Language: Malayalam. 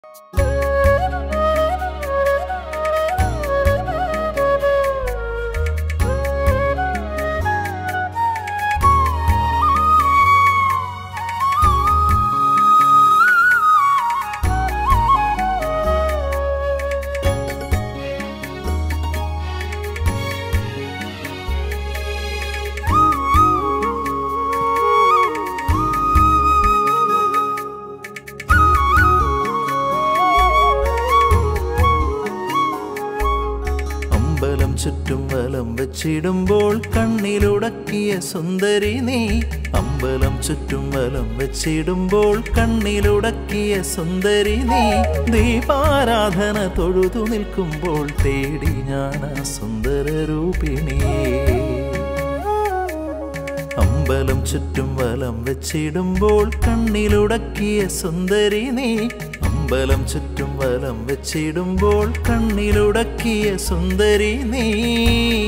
അമ്പലം ചുറ്റും വലം വെച്ചിടുമ്പോൾ കണ്ണിലുടക്കിയ സുന്ദരി നീ അമ്പലം ചുറ്റും വലം വെച്ചിടുമ്പോൾ കണ്ണിലുടക്കിയ സുന്ദരി നീ ദീപാരാധന തൊഴുതു നിൽക്കുമ്പോൾ തേടി ഞാൻ ആ സുന്ദര രൂപിണിയേ അമ്പലം ചുറ്റും വലം വെച്ചിടുമ്പോൾ കണ്ണിലുടക്കിയ സുന്ദരി നീ അമ്പലം ചുറ്റും വലം വെച്ചിടുമ്പോൾ കണ്ണിലുടക്കിയ സുന്ദരി നീ